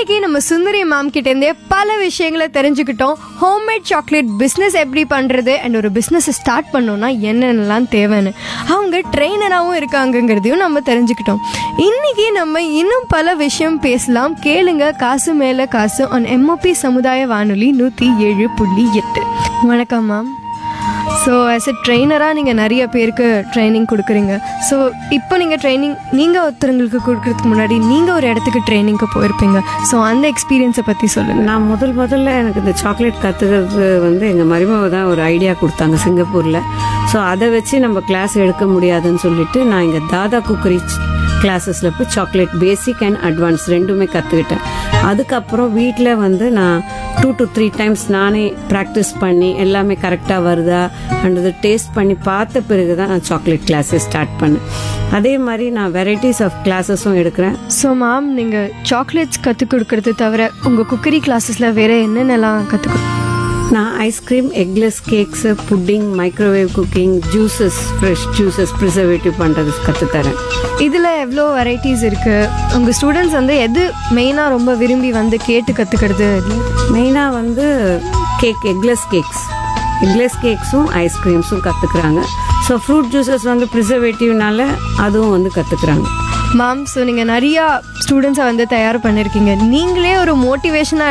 இன்னைக்கு நம்ம சுந்தரி மேம் கிட்ட இருந்தே பல விஷயங்களை தெரிஞ்சுக்கிட்டோம் ஹோம்மேட் சாக்லேட் பிஸ்னஸ் எப்படி பண்றது அண்ட் ஒரு பிஸ்னஸ் ஸ்டார்ட் பண்ணோம்னா என்னென்னலாம் தேவைன்னு அவங்க ட்ரெயினராகவும் இருக்காங்கங்கிறதையும் நம்ம தெரிஞ்சுக்கிட்டோம் இன்னைக்கு நம்ம இன்னும் பல விஷயம் பேசலாம் கேளுங்க காசு மேல காசு ஆன் எம்ஓபி சமுதாய வானொலி நூற்றி ஏழு புள்ளி எட்டு வணக்கம் மேம் ஸோ ஆஸ் எ ட்ரெயினராக நீங்கள் நிறைய பேருக்கு ட்ரைனிங் கொடுக்குறீங்க ஸோ இப்போ நீங்கள் ட்ரைனிங் நீங்கள் ஒருத்தவங்களுக்கு கொடுக்கறதுக்கு முன்னாடி நீங்கள் ஒரு இடத்துக்கு ட்ரைனிங்க்கு போயிருப்பீங்க ஸோ அந்த எக்ஸ்பீரியன்ஸை பற்றி சொல்லுங்கள் நான் முதல் முதல்ல எனக்கு இந்த சாக்லேட் கற்றுக்கிறது வந்து எங்கள் மருமக தான் ஒரு ஐடியா கொடுத்தாங்க சிங்கப்பூரில் ஸோ அதை வச்சு நம்ம கிளாஸ் எடுக்க முடியாதுன்னு சொல்லிட்டு நான் இங்கே தாதா குக்கரி கிளாஸஸில் போய் சாக்லேட் பேசிக் அண்ட் அட்வான்ஸ் ரெண்டுமே கற்றுக்கிட்டேன் அதுக்கப்புறம் வீட்டில் வந்து நான் டூ டு த்ரீ டைம்ஸ் நானே ப்ராக்டிஸ் பண்ணி எல்லாமே கரெக்டாக வருதா அண்ட் டேஸ்ட் பண்ணி பார்த்த பிறகு தான் நான் சாக்லேட் கிளாஸை ஸ்டார்ட் பண்ணேன் அதே மாதிரி நான் வெரைட்டிஸ் ஆஃப் கிளாஸஸும் எடுக்கிறேன் ஸோ மேம் நீங்கள் சாக்லேட்ஸ் கற்றுக் கொடுக்கறது தவிர உங்கள் குக்கரி கிளாஸஸில் வேறு என்னென்னலாம் கற்றுக் நான் ice cream eggless cakes pudding microwave cooking juices fresh juices preservative பண்ணுறது கற்றுத்தரேன் இதில் எவ்வளோ வெரைட்டிஸ் இருக்குது உங்கள் ஸ்டூடெண்ட்ஸ் வந்து எது மெயினாக ரொம்ப விரும்பி வந்து கேட்டு கற்றுக்கிறது மெயினாக வந்து கேக் எக்லெஸ் கேக்ஸ் எக்லெஸ் கேக்ஸும் ஐஸ்கிரீம்ஸும் கற்றுக்குறாங்க ஸோ ஃப்ரூட் ஜூஸஸ் வந்து ப்ரிசர்வேட்டிவ்னால அதுவும் வந்து கற்றுக்குறாங்க மேம் ஸோ நீங்கள் நிறையா ஸ்டூடெண்ட்ஸை வந்து தயார் பண்ணியிருக்கீங்க நீங்களே ஒரு மோட்டிவேஷனாக